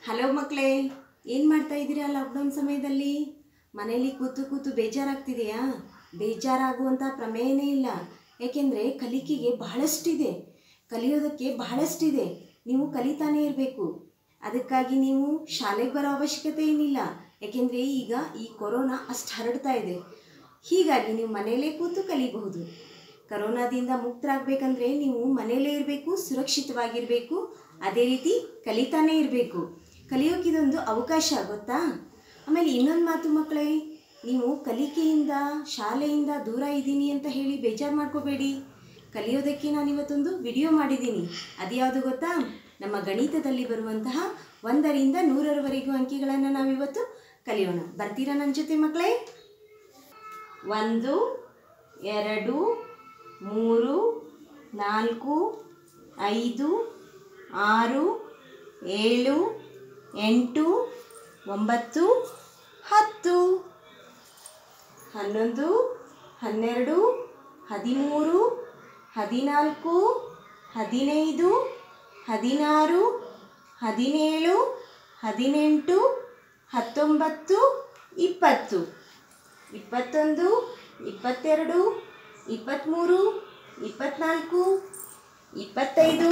hello ಮಕ್ಕಳೇ ಏನು ಮಾಡ್ತಾ ಇದ್ದೀರಾ ಲಾಕ್ಡೌನ್ ಸಮಯದಲ್ಲಿ ಮನೇಲಿ ಕೂತು ಕೂತು ಬೇಜಾರಾಗ್ತಿದೆಯಾ ಬೇಜಾರಾಗುವಂಥ ಪ್ರಮೇಯನೇ ಇಲ್ಲ ಏಕೆಂದರೆ ಕಲಿಕೆಗೆ ಬಹಳಷ್ಟಿದೆ ಕಲಿಯೋದಕ್ಕೆ ಬಹಳಷ್ಟಿದೆ ನೀವು ಕಲಿತಾನೇ ಇರಬೇಕು ಅದಕ್ಕಾಗಿ ನೀವು ಶಾಲೆಗೆ ಬರೋ ಅವಶ್ಯಕತೆ ಏನಿಲ್ಲ ಏಕೆಂದರೆ ಈಗ ಈ ಕೊರೋನಾ ಅಷ್ಟು ಹರಡ್ತಾ ಇದೆ ಹೀಗಾಗಿ ನೀವು ಮನೆಯಲ್ಲೇ ಕೂತು ಕಲಿಬಹುದು ಕರೋನಾದಿಂದ ಮುಕ್ತರಾಗಬೇಕಂದ್ರೆ ನೀವು ಮನೆಯಲ್ಲೇ ಇರಬೇಕು ಸುರಕ್ಷಿತವಾಗಿರಬೇಕು ಅದೇ ರೀತಿ ಕಲಿತಾನೇ ಇರಬೇಕು ಕಲಿಯೋಕೆ ಇದೊಂದು ಅವಕಾಶ ಗೊತ್ತಾ ಆಮೇಲೆ ಇನ್ನೊಂದು ಮಾತು ಮಕ್ಕಳೇ ನೀವು ಕಲಿಕೆಯಿಂದ ಶಾಲೆಯಿಂದ ದೂರ ಇದ್ದೀನಿ ಅಂತ ಹೇಳಿ ಬೇಜಾರು ಮಾಡ್ಕೋಬೇಡಿ ಕಲಿಯೋದಕ್ಕೆ ನಾನು ಇವತ್ತೊಂದು ವಿಡಿಯೋ ಮಾಡಿದ್ದೀನಿ ಅದ್ಯಾವುದು ಗೊತ್ತಾ ನಮ್ಮ ಗಣಿತದಲ್ಲಿ ಬರುವಂತಹ ಒಂದರಿಂದ ನೂರರವರೆಗೂ ಅಂಕಿಗಳನ್ನು ನಾವಿವತ್ತು ಕಲಿಯೋಣ ಬರ್ತೀರಾ ನನ್ನ ಜೊತೆ ಮಕ್ಕಳೇ ಒಂದು ಎರಡು ಮೂರು ನಾಲ್ಕು ಐದು ಆರು ಏಳು ಎಂಟು ಒಂಬತ್ತು ಹತ್ತು ಹನ್ನೊಂದು ಹನ್ನೆರಡು ಹದಿಮೂರು ಹದಿನಾಲ್ಕು ಹದಿನೈದು ಹದಿನಾರು ಹದಿನೇಳು ಹದಿನೆಂಟು ಹತ್ತೊಂಬತ್ತು ಇಪ್ಪತ್ತು ಇಪ್ಪತ್ತೊಂದು ಇಪ್ಪತ್ತೆರಡು ಇಪ್ಪತ್ತ್ಮೂರು ಇಪ್ಪತ್ತ್ನಾಲ್ಕು ಇಪ್ಪತ್ತೈದು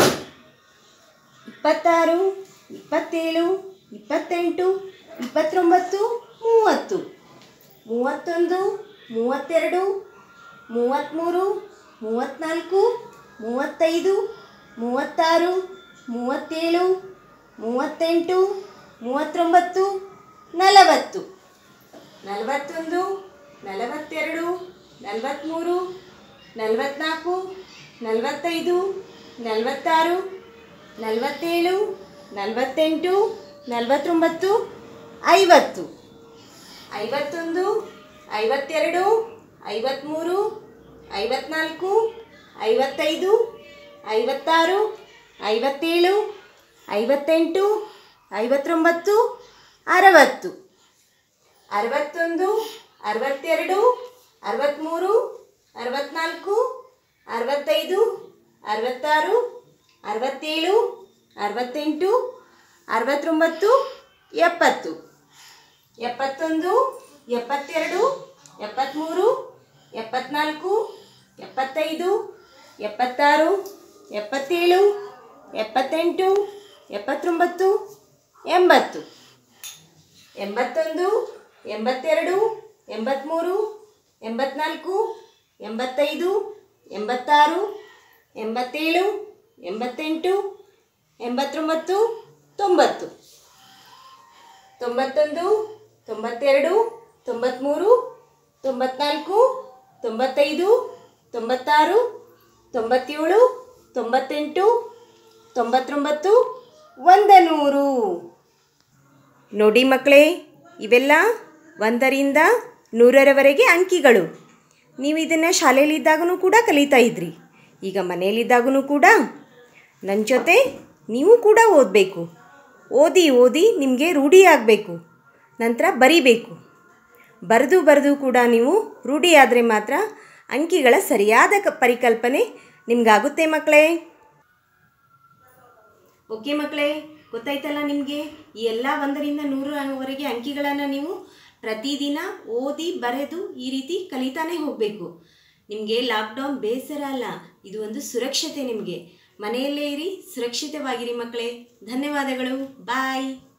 ಇಪ್ಪತ್ತಾರು ಇಪ್ಪತ್ತೇಳು ಇಪ್ಪತ್ತೆಂಟು ಇಪ್ಪತ್ತೊಂಬತ್ತು ಮೂವತ್ತು ಮೂವತ್ತೊಂದು ಮೂವತ್ತೆರಡು ಮೂವತ್ತ್ಮೂರು ಮೂವತ್ತ್ನಾಲ್ಕು ಮೂವತ್ತೈದು ಮೂವತ್ತಾರು ಮೂವತ್ತೇಳು ಮೂವತ್ತೆಂಟು ಮೂವತ್ತೊಂಬತ್ತು ನಲವತ್ತು ನಲವತ್ತೊಂದು ನಲವತ್ತೆರಡು ನಲವತ್ತ್ಮೂರು ನಲವತ್ತ್ನಾಲ್ಕು ನಲವತ್ತೈದು ನಲವತ್ತಾರು ನಲವತ್ತೇಳು ನಲವತ್ತೆಂಟು ನಲವತ್ತೊಂಬತ್ತು ಐವತ್ತು ಐವತ್ತೊಂದು ಐವತ್ತೆರಡು ಐವತ್ತ್ಮೂರು ಐವತ್ನಾಲ್ಕು ಐವತ್ತೈದು ಐವತ್ತಾರು ಐವತ್ತೇಳು ಐವತ್ತೆಂಟು ಐವತ್ತೊಂಬತ್ತು ಅರವತ್ತು ಅರವತ್ತೊಂದು ಅರವತ್ತೆರಡು ಅರವತ್ತ್ಮೂರು ಅರವತ್ನಾಲ್ಕು ಅರವತ್ತೈದು ಅರವತ್ತಾರು ಅರವತ್ತೇಳು ಅರವತ್ತೆಂಟು ಅರವತ್ತೊಂಬತ್ತು ಎಪ್ಪತ್ತು ಎಪ್ಪತ್ತೊಂದು ಎಪ್ಪತ್ತೆರಡು ಎಪ್ಪತ್ತ್ಮೂರು ಎಪ್ಪತ್ನಾಲ್ಕು ಎಪ್ಪತ್ತೈದು ಎಪ್ಪತ್ತಾರು ಎಪ್ಪತ್ತೇಳು ಎಪ್ಪತ್ತೆಂಟು ಎಪ್ಪತ್ತೊಂಬತ್ತು ಎಂಬತ್ತು ಎಂಬತ್ತೊಂದು ಎಂಬತ್ತೆರಡು ಎಂಬತ್ತ್ಮೂರು ಎಂಬತ್ನಾಲ್ಕು ಎಂಬತ್ತೈದು ಎಂಬತ್ತಾರು ಎಂಬತ್ತೇಳು ಎಂಬತ್ತೆಂಟು ಎಂಬತ್ತೊಂಬತ್ತು ತೊಂಬತ್ತು ತೊಂಬತ್ತೊಂದು ತೊಂಬತ್ತೆರಡು ತೊಂಬತ್ತ್ಮೂರು ತೊಂಬತ್ನಾಲ್ಕು ತೊಂಬತ್ತೈದು ತೊಂಬತ್ತಾರು ತೊಂಬತ್ತೇಳು ತೊಂಬತ್ತೆಂಟು ತೊಂಬತ್ತೊಂಬತ್ತು ಒಂದು ನೂರು ನೋಡಿ ಮಕ್ಕಳೇ ಇವೆಲ್ಲ ಒಂದರಿಂದ ನೂರರವರೆಗೆ ಅಂಕಿಗಳು ನೀವು ಇದನ್ನು ಶಾಲೆಯಲ್ಲಿದ್ದಾಗೂ ಕೂಡ ಕಲಿತಾ ಇದ್ರಿ ಈಗ ಮನೆಯಲ್ಲಿದ್ದಾಗೂ ಕೂಡ ನನ್ನ ಜೊತೆ ನೀವು ಕೂಡ ಓದಬೇಕು ಓದಿ ಓದಿ ನಿಮಗೆ ರೂಢಿಯಾಗಬೇಕು ನಂತರ ಬರಿಬೇಕು ಬರೆದು ಬರೆದು ಕೂಡ ನೀವು ರೂಢಿಯಾದರೆ ಮಾತ್ರ ಅಂಕಿಗಳ ಸರಿಯಾದ ಕ ಪರಿಕಲ್ಪನೆ ನಿಮಗಾಗುತ್ತೆ ಮಕ್ಕಳೇ ಓಕೆ ಮಕ್ಕಳೇ ಗೊತ್ತಾಯ್ತಲ್ಲ ನಿಮಗೆ ಈ ಎಲ್ಲ ಒಂದರಿಂದ ನೂರವರೆಗೆ ಅಂಕಿಗಳನ್ನು ನೀವು ಪ್ರತಿದಿನ ಓದಿ ಬರೆದು ಈ ರೀತಿ ಕಲಿತಾನೇ ಹೋಗಬೇಕು ನಿಮಗೆ ಲಾಕ್ಡೌನ್ ಬೇಸರ ಅಲ್ಲ ಇದು ಒಂದು ಸುರಕ್ಷತೆ ನಿಮಗೆ ಮನೆಯಲ್ಲೇ ಇರಿ ಸುರಕ್ಷಿತವಾಗಿರಿ ಮಕ್ಕಳೇ ಧನ್ಯವಾದಗಳು ಬಾಯ್